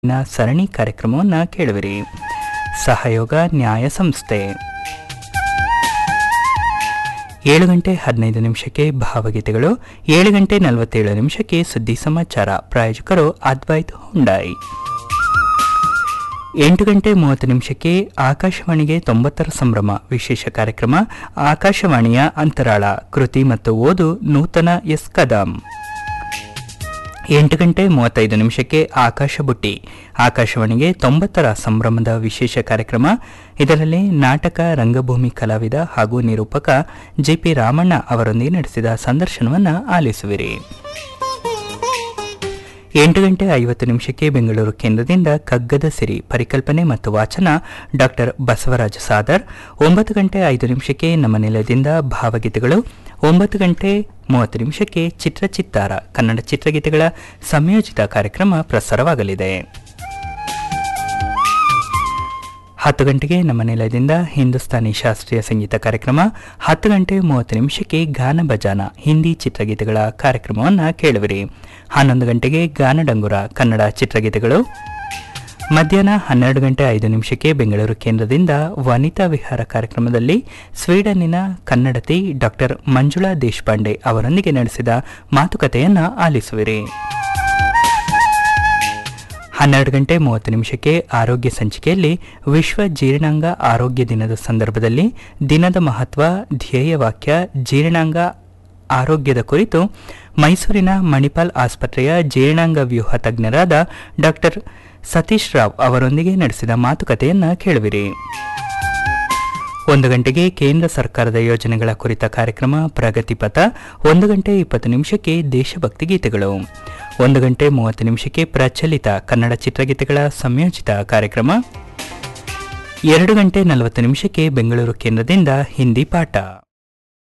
ನ ಸರಣಿ ಕಾರ್ಯಕ್ರಮವನ್ನು ಕೇಳುವಿರಿ ಸಹಯೋಗ ನ್ಯಾಯ ಸಂಸ್ಥೆ ಏಳು ಗಂಟೆ ಹದಿನೈದು ನಿಮಿಷಕ್ಕೆ ಭಾವಗೀತೆಗಳು ಏಳು ಗಂಟೆ ನಲವತ್ತೇಳು ನಿಮಿಷಕ್ಕೆ ಸುದ್ದಿ ಸಮಾಚಾರ ಪ್ರಾಯೋಜಕರು ಅದ್ವೈತ್ ಹುಂಡಾಯಿ ಎಂಟು ಗಂಟೆ ಮೂವತ್ತು ನಿಮಿಷಕ್ಕೆ ಆಕಾಶವಾಣಿಗೆ ತೊಂಬತ್ತರ ಸಂಭ್ರಮ ವಿಶೇಷ ಕಾರ್ಯಕ್ರಮ ಆಕಾಶವಾಣಿಯ ಅಂತರಾಳ ಕೃತಿ ಮತ್ತು ಓದು ನೂತನ ಎಸ್ ಕದಂ ಎಂಟು ಗಂಟೆ ಮೂವತ್ತೈದು ನಿಮಿಷಕ್ಕೆ ಆಕಾಶ ಬುಟ್ಟಿ ಆಕಾಶವಾಣಿಗೆ ತೊಂಬತ್ತರ ಸಂಭ್ರಮದ ವಿಶೇಷ ಕಾರ್ಯಕ್ರಮ ಇದರಲ್ಲಿ ನಾಟಕ ರಂಗಭೂಮಿ ಕಲಾವಿದ ಹಾಗೂ ನಿರೂಪಕ ಜೆಪಿ ರಾಮಣ್ಣ ಅವರೊಂದಿಗೆ ನಡೆಸಿದ ಸಂದರ್ಶನವನ್ನು ಆಲಿಸುವಿರಿ ಎಂಟು ಗಂಟೆ ಐವತ್ತು ನಿಮಿಷಕ್ಕೆ ಬೆಂಗಳೂರು ಕೇಂದ್ರದಿಂದ ಕಗ್ಗದ ಸಿರಿ ಪರಿಕಲ್ಪನೆ ಮತ್ತು ವಾಚನ ಡಾಕ್ಟರ್ ಬಸವರಾಜ ಸಾದರ್ ಒಂಬತ್ತು ಗಂಟೆ ಐದು ನಿಮಿಷಕ್ಕೆ ನಮ್ಮ ನಿಲಯದಿಂದ ಭಾವಗೀತೆಗಳು ಒಂಬತ್ತು ಗಂಟೆ ಮೂವತ್ತು ನಿಮಿಷಕ್ಕೆ ಚಿತ್ರಚಿತ್ತಾರ ಕನ್ನಡ ಚಿತ್ರಗೀತೆಗಳ ಸಂಯೋಜಿತ ಕಾರ್ಯಕ್ರಮ ಪ್ರಸಾರವಾಗಲಿದೆ ಹತ್ತು ಗಂಟೆಗೆ ನಮ್ಮ ನಿಲಯದಿಂದ ಹಿಂದೂಸ್ತಾನಿ ಶಾಸ್ತ್ರೀಯ ಸಂಗೀತ ಕಾರ್ಯಕ್ರಮ ಹತ್ತು ಗಂಟೆ ಮೂವತ್ತು ನಿಮಿಷಕ್ಕೆ ಗಾನ ಭಜಾನ ಹಿಂದಿ ಚಿತ್ರಗೀತೆಗಳ ಕಾರ್ಯಕ್ರಮವನ್ನು ಕೇಳುವಿರಿ ಹನ್ನೊಂದು ಗಂಟೆಗೆ ಗಾನಡಂಗುರ ಕನ್ನಡ ಚಿತ್ರಗೀತೆಗಳು ಮಧ್ಯಾಹ್ನ ಹನ್ನೆರಡು ಗಂಟೆ ಐದು ನಿಮಿಷಕ್ಕೆ ಬೆಂಗಳೂರು ಕೇಂದ್ರದಿಂದ ವನಿತಾ ವಿಹಾರ ಕಾರ್ಯಕ್ರಮದಲ್ಲಿ ಸ್ವೀಡನ್ನಿನ ಕನ್ನಡತಿ ಡಾಕ್ಟರ್ ಮಂಜುಳಾ ದೇಶಪಾಂಡೆ ಅವರೊಂದಿಗೆ ನಡೆಸಿದ ಮಾತುಕತೆಯನ್ನು ಆಲಿಸುವಿರಿ ಹನ್ನೆರಡು ಗಂಟೆ ಮೂವತ್ತು ನಿಮಿಷಕ್ಕೆ ಆರೋಗ್ಯ ಸಂಚಿಕೆಯಲ್ಲಿ ವಿಶ್ವ ಜೀರ್ಣಾಂಗ ಆರೋಗ್ಯ ದಿನದ ಸಂದರ್ಭದಲ್ಲಿ ದಿನದ ಮಹತ್ವ ಧ್ಯೇಯವಾಕ್ಯ ಜೀರ್ಣಾಂಗ ಆರೋಗ್ಯದ ಕುರಿತು ಮೈಸೂರಿನ ಮಣಿಪಾಲ್ ಆಸ್ಪತ್ರೆಯ ಜೀರ್ಣಾಂಗ ವ್ಯೂಹ ತಜ್ಞರಾದ ಡಾಕ್ಟರ್ ಸತೀಶ್ ರಾವ್ ಅವರೊಂದಿಗೆ ನಡೆಸಿದ ಮಾತುಕತೆಯನ್ನು ಕೇಳುವಿರಿ ಒಂದು ಗಂಟೆಗೆ ಕೇಂದ್ರ ಸರ್ಕಾರದ ಯೋಜನೆಗಳ ಕುರಿತ ಕಾರ್ಯಕ್ರಮ ಪ್ರಗತಿ ಪಥ ಒಂದು ಗಂಟೆ ಇಪ್ಪತ್ತು ನಿಮಿಷಕ್ಕೆ ದೇಶಭಕ್ತಿ ಗೀತೆಗಳು ಒಂದು ಗಂಟೆ ಮೂವತ್ತು ನಿಮಿಷಕ್ಕೆ ಪ್ರಚಲಿತ ಕನ್ನಡ ಚಿತ್ರಗೀತೆಗಳ ಸಂಯೋಜಿತ ಕಾರ್ಯಕ್ರಮ ಎರಡು ಗಂಟೆ ನಲವತ್ತು ನಿಮಿಷಕ್ಕೆ ಬೆಂಗಳೂರು ಕೇಂದ್ರದಿಂದ ಹಿಂದಿ ಪಾಠ